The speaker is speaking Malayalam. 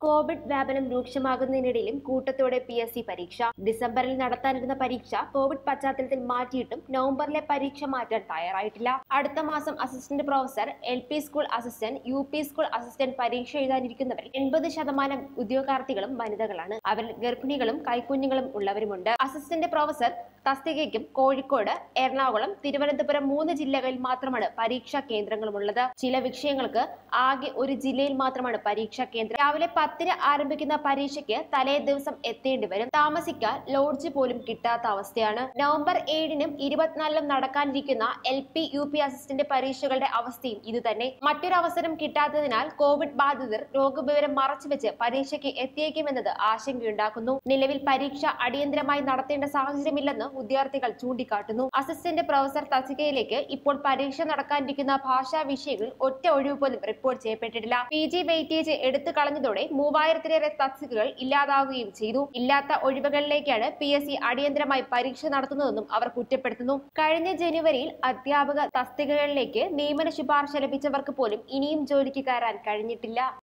കോവിഡ് വ്യാപനം രൂക്ഷമാകുന്നതിനിടയിലും കൂട്ടത്തോടെ പി എസ് സി പരീക്ഷ ഡിസംബറിൽ നടത്താനിരുന്ന പരീക്ഷ കോവിഡ് പശ്ചാത്തലത്തിൽ മാറ്റിയിട്ടും നവംബറിലെ പരീക്ഷ മാറ്റാൻ തയ്യാറായിട്ടില്ല അടുത്ത മാസം assistant professor L P school assistant U P school assistant പരീക്ഷ എഴുതാനിരിക്കുന്നവരിൽ എൺപത് ശതമാനം ഉദ്യോഗാർത്ഥികളും വനിതകളാണ് അവരിൽ ഗർഭിണികളും കൈക്കുഞ്ഞുങ്ങളും ഉള്ളവരുമുണ്ട് അസിസ്റ്റന്റ് പ്രൊഫസർ തസ്തികയ്ക്കും കോഴിക്കോട് എറണാകുളം തിരുവനന്തപുരം മൂന്ന് ജില്ലകളിൽ മാത്രമാണ് പരീക്ഷാ കേന്ദ്രങ്ങളുമുള്ളത് ചില വിഷയങ്ങൾക്ക് ആകെ ഒരു ജില്ലയിൽ മാത്രമാണ് പരീക്ഷാ കേന്ദ്രം രാവിലെ പത്തിന് ആരംഭിക്കുന്ന പരീക്ഷയ്ക്ക് തലേ ദിവസം എത്തേണ്ടി വരും താമസിക്കാൻ ലോഡ്ജ് പോലും കിട്ടാത്ത അവസ്ഥയാണ് നവംബർ ഏഴിനും ഇരുപത്തിനാലിനും നടക്കാനിരിക്കുന്ന L P U P assistant പരീക്ഷകളുടെ അവസ്ഥയും ഇതുതന്നെ മറ്റൊരു അവസരം കിട്ടാത്തതിനാൽ കോവിഡ് ബാധിതർ രോഗവിവരം മറച്ചുവെച്ച് പരീക്ഷയ്ക്ക് എത്തിയേക്കുമെന്നത് ആശങ്കയുണ്ടാക്കുന്നു നിലവിൽ പരീക്ഷ അടിയന്തരമായി നടത്തേണ്ട സാഹചര്യമില്ലെന്ന് വിദ്യാർത്ഥികൾ ചൂണ്ടിക്കാട്ടുന്നു അസിസ്റ്റന്റ് പ്രൊഫസർ തസ്തികയിലേക്ക് ഇപ്പോൾ പരീക്ഷ നടക്കാനിരിക്കുന്ന ഭാഷാ വിഷയങ്ങളിൽ ഒറ്റ ഒഴിവ് പോലും റിപ്പോർട്ട് ചെയ്യപ്പെട്ടിട്ടില്ല പി ജി വെയിറ്റേജ് എടുത്തു കളഞ്ഞതോടെ മൂവായിരത്തിലേറെ തസ്തികകൾ ഇല്ലാതാവുകയും ചെയ്തു ഇല്ലാത്ത ഒഴിവുകളിലേക്കാണ് പി എസ് സി അടിയന്തരമായി പരീക്ഷ നടത്തുന്നതെന്നും അവർ കുറ്റപ്പെടുത്തുന്നു കഴിഞ്ഞ ജനുവരിയിൽ അധ്യാപക തസ്തികകളിലേക്ക് നിയമന ശുപാർശ ലഭിച്ചവർക്ക് പോലും ഇനിയും ജോലിക്ക് കയറാൻ കഴിഞ്ഞിട്ടില്ല